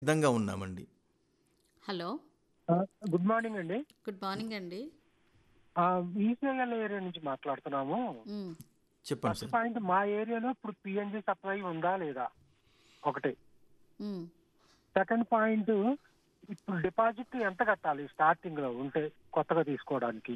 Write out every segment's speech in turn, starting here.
సిద్ధంగా ఉన్నామండి హలో ఆ, గుడ్ మార్నింగ్ అండి గుడ్ మార్నింగ్ అండి ఆ, ఈసీఐఎల్ ఏరియా నుంచి మాట్లాడుతున్నాము మ్, చెప్పండి ఫస్ట్ సార్ పాయింట్ మా ఏరియాలో ఇప్పుడు పిఎన్జి సప్లై ఉందా లేదా ఒకటి మ్, సెకండ్ పాయింట్ ఇప్పుడు డిపాజిట్ ఎంత కట్టాలి స్టార్టింగ్ లో ఉంటే కొత్తగా తీసుకోవడానికి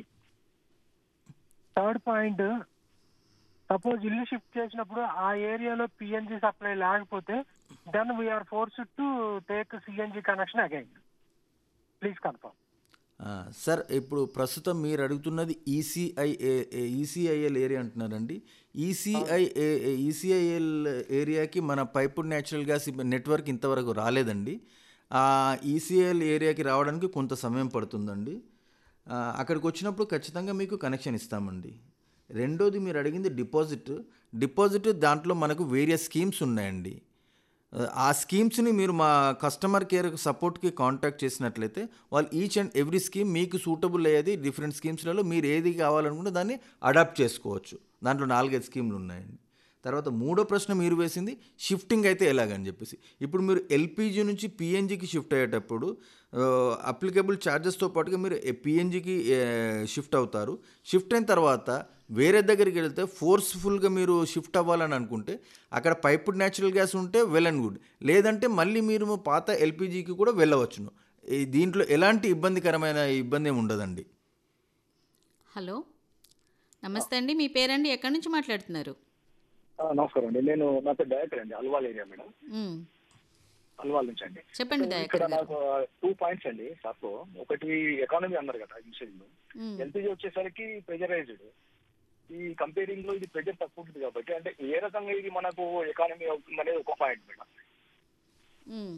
థర్డ్ పాయింట్ సపోజ్ ఇల్లు షిఫ్ట్ చేసినప్పుడు ఆ ఏరియాలో పిఎన్జి సప్లై లేకపోతే then we're forced to take CNG connection again please confirm ఆ, సార్ ఇప్పుడు ప్రస్తుతం మీరు అడుగుతున్నది ఈసీఐ ఈసీఐఎల్ ఏరియా అంటున్నారండి ఈసీఐ ఈసీఐఎల్ ఏరియాకి మన పైపుడ్ న్యాచురల్ గ్యాస్ నెట్వర్క్ ఇంతవరకు రాలేదండి ఆ ఈసీఐఎల్ ఏరియాకి రావడానికి కొంత సమయం పడుతుందండి ఆ, అక్కడికి వచ్చినప్పుడు ఖచ్చితంగా మీకు కనెక్షన్ ఇస్తామండి రెండోది మీరు అడిగింది డిపాజిట్ డిపాజిట్ దాంట్లో మనకు వేరియస్ స్కీమ్స్ ఉన్నాయండి ఆ స్కీమ్స్ని మీరు మా కస్టమర్ కేర్ సపోర్ట్కి కాంటాక్ట్ చేసినట్లయితే వాళ్ళు ఈచ్ అండ్ ఎవ్రీ స్కీమ్ మీకు సూటబుల్ అయ్యేది డిఫరెంట్ స్కీమ్స్లలో మీరు ఏది కావాలనుకుంటే దాన్ని అడాప్ట్ చేసుకోవచ్చు దాంట్లో నాలుగైదు స్కీమ్లు ఉన్నాయండి తర్వాత మూడో ప్రశ్న మీరు వేసింది షిఫ్టింగ్ అయితే ఎలాగని చెప్పేసి ఇప్పుడు మీరు ఎల్పిజి నుంచి పిఎన్జికి షిఫ్ట్ అయ్యేటప్పుడు అప్లికబుల్ ఛార్జెస్తో పాటుగా మీరు పిఎన్జికి షిఫ్ట్ అవుతారు షిఫ్ట్ అయిన తర్వాత వేరే దగ్గరికి వెళ్తే ఫోర్స్ఫుల్గా మీరు షిఫ్ట్ అవ్వాలని అనుకుంటే అక్కడ పైపుడ్ న్యాచురల్ గ్యాస్ ఉంటే వెల్ అండ్ గుడ్ లేదంటే మళ్ళీ మీరు పాత ఎల్పిజికి కూడా వెళ్ళవచ్చును ఈ దీంట్లో ఎలాంటి ఇబ్బందికరమైన ఇబ్బంది ఏమి ఉండదండి హలో నమస్తే అండి మీ పేరండి ఎక్కడి నుంచి మాట్లాడుతున్నారు ఆ, నమస్కారం అండి నేను నా పేరు డైరెక్టర్ అండి అల్వాల్ ఏరియా మేడం మ్, అల్వాల్ నుంచి అండి చెప్పండి ఇక్కడ దయాకర్ గారు నాకు టూ పాయింట్స్ అండి సార్లో ఒకటి ఎకానమీ అన్నారు కదా ఇన్సూరెన్స్ మ్, ఎల్పిజి వచ్చేసరికి ప్రెజరైజ్డ్ ఈ కంపేరింగ్ లో ఇది ప్రెజర్ తక్కువ ఉంటుంది కాబట్టి అంటే ఏ రకంగా ఇది మనకు ఎకానమీ అవుతుంది అనేది ఒక పాయింట్ మేడం మ్,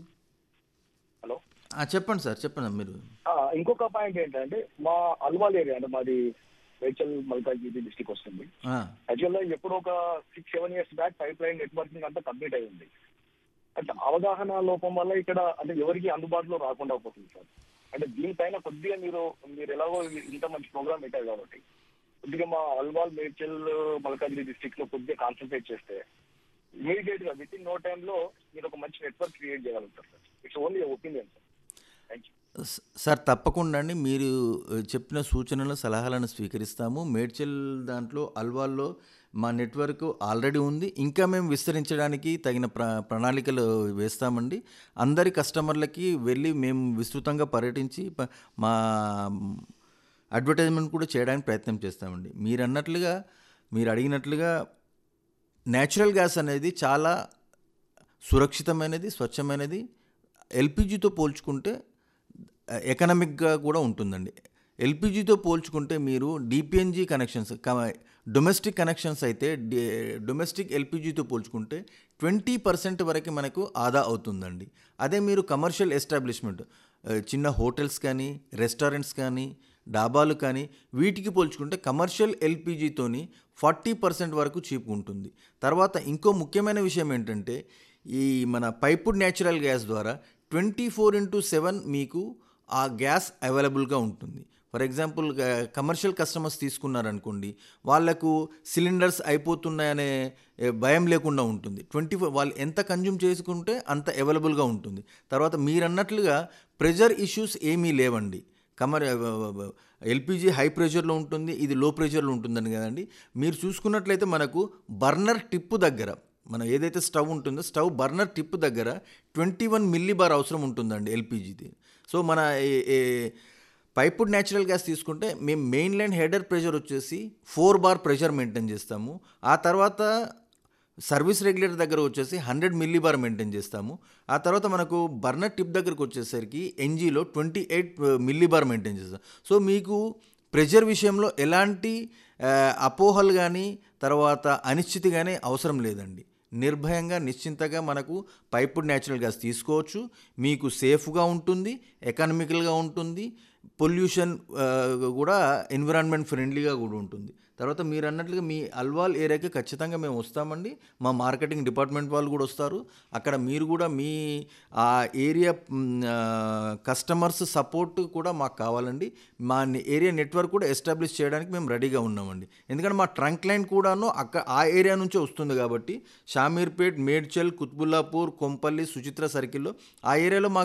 హలో ఆ, చెప్పండి సార్ చెప్పండి మీరు ఆ, ఇంకొక పాయింట్ ఏంటంటే మా అల్వాల్ ఏరియా అంటే మాది మేడ్చల్ మల్కాజ్గిరి డిస్టిక్ వస్తుంది ఆ, యాక్చువల్ గా ఎప్పుడు ఒక six seven years back pipeline networking అంతా కంప్లీట్ అయి ఉంది అంటే అవగాహన లోపం వల్ల ఇక్కడ అంటే ఎవరికి అందుబాటులో రాకుండా పోతుంది సార్ అంటే దీనిపైన కొద్దిగా మీరు మీరు ఎలాగో ఇంత మంచి ప్రోగ్రామ్ పెట్టారు కాబట్టి కొద్దిగా మా అల్వాల్ మేడ్చల్ మల్కాజ్గిరి డిస్ట్రిక్ట్ లో కొద్దిగా కాన్సన్ట్రేట్ చేస్తే ఇమీడియట్ గా విత్ ఇన్ నో టైమ్ లో మీరు ఒక మంచి నెట్వర్క్ క్రియేట్ చేయగలుగుతారు sir it's only opinion sir thank you స- సార్ తప్పకుండా అండి మీరు ఆ, చెప్పిన సూచనలు సలహాలను స్వీకరిస్తాము మేడ్చల్ దాంట్లో అల్వాల్లో మా నెట్వర్క్ ఆల్రెడీ ఉంది ఇంకా మేము విస్తరించడానికి తగిన ప్ర ప్రణాళికలు వేస్తామండి అందరి కస్టమర్లకి వెళ్ళి మేము విస్తృతంగా పర్యటించి ప- మా అడ్వర్టైజ్మెంట్ కూడా చేయడానికి ప్రయత్నం చేస్తామండి మీరు అన్నట్లుగా మీరు అడిగినట్లుగా న్యాచురల్ గ్యాస్ అనేది చాలా సురక్షితమైనది స్వచ్ఛమైనది ఎల్పిజితో పోల్చుకుంటే ఎకనామిక్గా కూడా ఉంటుందండి ఎల్పిజితో పోల్చుకుంటే మీరు డిపిఎన్జి కనెక్షన్స్ డొమెస్టిక్ కనెక్షన్స్ అయితే డొమెస్టిక్ ఎల్పిజితో పోల్చుకుంటే ట్వంటీ పర్సెంట్ వరకు మనకు ఆదా అవుతుందండి అదే మీరు కమర్షియల్ ఎస్టాబ్లిష్మెంట్ ఆ, చిన్న హోటల్స్ కానీ రెస్టారెంట్స్ కానీ డాబాలు కానీ వీటికి పోల్చుకుంటే కమర్షియల్ ఎల్పిజితోని ఫార్టీ పర్సెంట్ వరకు చీప్ ఉంటుంది తర్వాత ఇంకో ముఖ్యమైన విషయం ఏంటంటే ఈ మన పైపుడ్ న్యాచురల్ గ్యాస్ ద్వారా ట్వంటీ ఫోర్ ఇంటూ సెవెన్ మీకు ఆ గ్యాస్ అవైలబుల్గా ఉంటుంది ఫర్ ఎగ్జాంపుల్ కమర్షియల్ కస్టమర్స్ తీసుకున్నారనుకోండి వాళ్ళకు సిలిండర్స్ అయిపోతున్నాయనే ఏ, భయం లేకుండా ఉంటుంది ట్వంటీ ఫోర్ వాళ్ళు ఎంత కన్జ్యూమ్ చేసుకుంటే అంత అవైలబుల్గా ఉంటుంది తర్వాత మీరు అన్నట్లుగా ప్రెజర్ ఇష్యూస్ ఏమీ లేవండి కమర్ ఎల్పిజి హై ప్రెషర్లో ఉంటుంది ఇది లో ప్రెషర్లో ఉంటుందని కదండి మీరు చూసుకున్నట్లయితే మనకు బర్నర్ టిప్పు దగ్గర మనం ఏదైతే స్టవ్ ఉంటుందో స్టవ్ బర్నర్ టిప్ దగ్గర ట్వంటీ వన్ మిల్లీ బార్ అవసరం ఉంటుందండి ఎల్పిజిది సో మన ఏ- ఏ పైపుడ్ న్యాచురల్ గ్యాస్ తీసుకుంటే మేము మెయిన్ లైన్ హెడర్ ప్రెషర్ వచ్చేసి ఫోర్ బార్ ప్రెషర్ మెయింటైన్ చేస్తాము ఆ తర్వాత సర్వీస్ రెగ్యులేటర్ దగ్గర వచ్చేసి హండ్రెడ్ మిల్లీ బార్ మెయింటైన్ చేస్తాము ఆ తర్వాత మనకు బర్నర్ టిప్ దగ్గరకు వచ్చేసరికి ఎన్జీలో twenty eight millibar maintain చేస్తాం సో మీకు ప్రెషర్ విషయంలో ఎలాంటి ఆ, అపోహలు కానీ తర్వాత అనిశ్చితి కానీ అవసరం లేదండి నిర్భయంగా నిశ్చింతగా మనకు పైపుడ్ న్యాచురల్ గ్యాస్ తీసుకోవచ్చు మీకు సేఫ్గా ఉంటుంది ఎకనామికల్గా ఉంటుంది పొల్యూషన్ కూడా ఎన్విరాన్మెంట్ ఫ్రెండ్లీగా కూడా ఉంటుంది తర్వాత మీరు అన్నట్లుగా మీ అల్వాల్ ఏరియాకి ఖచ్చితంగా మేము వస్తామండి మా మార్కెటింగ్ డిపార్ట్మెంట్ వాళ్ళు కూడా వస్తారు అక్కడ మీరు కూడా మీ ఆ ఏరియా కస్టమర్స్ సపోర్ట్ కూడా మాకు కావాలండి మా ఏరియా నెట్వర్క్ కూడా ఎస్టాబ్లిష్ చేయడానికి మేము రెడీగా ఉన్నామండి ఎందుకంటే మా ట్రంక్ లైన్ కూడాను అక్క ఆ ఏరియా నుంచే వస్తుంది కాబట్టి షామీర్పేట్ మేడ్చల్ కుత్బుల్లాపూర్ కొంపల్లి సుచిత్ర సర్కిల్లో ఆ ఏరియాలో మాకు